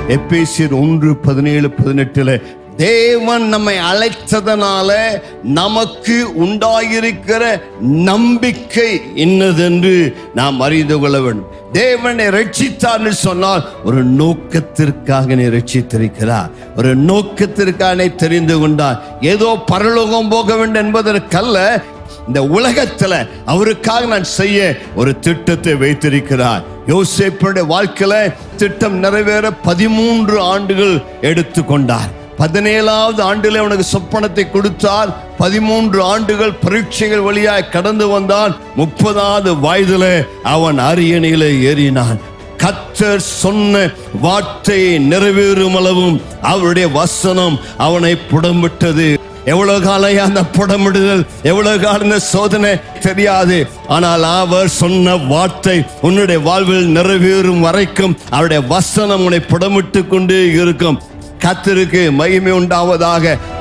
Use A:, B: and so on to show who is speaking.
A: எபேசியர் ஒன்று பதினேழு பதினெட்டுல தேவன் நம்மை அழைத்ததனால நமக்கு உண்டாயிருக்கிற நம்பிக்கை இன்னதென்று நாம் அறிந்து கொள்ள வேண்டும் தேவனை ரட்சித்தார்னு சொன்னால் ஒரு நோக்கத்திற்காக நீ ரட்சித்திருக்கிறார் ஒரு நோக்கத்திற்காக நீ தெரிந்து கொண்டார் ஏதோ பரலோகம் போக வேண்டும் என்பதற்கல்ல இந்த உலகத்துல அவருக்காக நான் செய்ய ஒரு திட்டத்தை வைத்திருக்கிறார் யோசேப்பனுடைய வாழ்க்கையில திட்டம் நிறைவேற பதிமூன்று ஆண்டுகள் எடுத்துக்கொண்டார் பதினேழாவது ஆண்டில் அவனுக்கு சொப்பனத்தை கொடுத்தார் பதிமூன்று ஆண்டுகள் பரீட்சைகள் வழியாய் கடந்து வந்தான் முப்பதாவது வயதுல அவன் அரியணையில ஏறினான் கத்தர் சொன்ன வார்த்தையை நிறைவேறும் அளவும் அவருடைய வசனம் அவனை புடம்பிட்டது எவ்வளவு காலம் அந்த புடமிடுதல் எவ்வளவு காலம் இந்த சோதனை தெரியாது ஆனால் அவர் சொன்ன வார்த்தை உன்னுடைய வாழ்வில் நிறைவேறும் வரைக்கும் அவருடைய வசனம் உன்னை புடமிட்டு கொண்டே இருக்கும் கத்தருக்கு மகிமை உண்டாவதாக